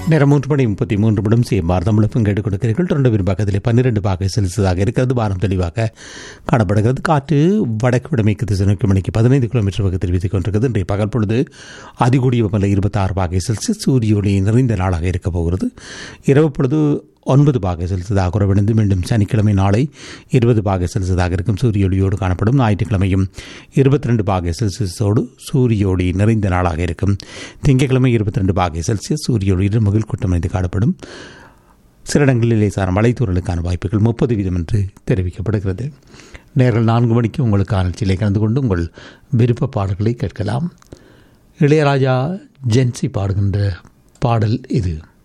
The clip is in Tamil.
நேரம் மூன்று மணி முப்பத்தி மூன்று நிமிடம் செய்யுமாறு தமிழகம் கேட்டுக் கொடுக்கிறீர்கள் ரெண்டு பேரும் பக்கத்தில் பன்னிரண்டு பாகை செலுத்ததாக இருக்கிறது வாரம் தெளிவாக காணப்படுகிறது காற்று வடக்கு வடமேற்கு திசை நோக்கி மணிக்கு பதினைந்து கிலோமீட்டர் வேகத்தில் வீசிக் கொண்டிருக்கிறது இன்றைய பகல் பொழுது அதிகூடிய வெப்பநிலை இருபத்தி ஆறு பாகை செல்சியஸ் சூரிய ஒளி நிறைந்த நாளாக இருக்கப் போகிறது இரவு பொழுது ஒன்பது பாகை செலுத்ததாக குறைவடைந்து மீண்டும் சனிக்கிழமை நாளை இருபது பாகை செலுத்ததாக இருக்கும் சூரிய ஒளியோடு காணப்படும் ஞாயிற்றுக்கிழமையும் இருபத்தி ரெண்டு பாகை செல்சியஸோடு சூரிய ஒளி நிறைந்த நாளாக இருக்கும் திங்கட்கிழமை இருபத்தி ரெண்டு பாகை செல்சியஸ் சூரிய ஒளியுடன் மகிழ் கூட்டம் அமைந்து காணப்படும் சில இடங்களில் லேசான மலைத்தூரலுக்கான வாய்ப்புகள் முப்பது வீதம் என்று தெரிவிக்கப்படுகிறது நேர்கள் நான்கு மணிக்கு உங்களுக்கான நிகழ்ச்சியிலே கலந்து கொண்டு உங்கள் விருப்ப பாடல்களை கேட்கலாம் இளையராஜா ஜென்சி பாடுகின்ற பாடல் இது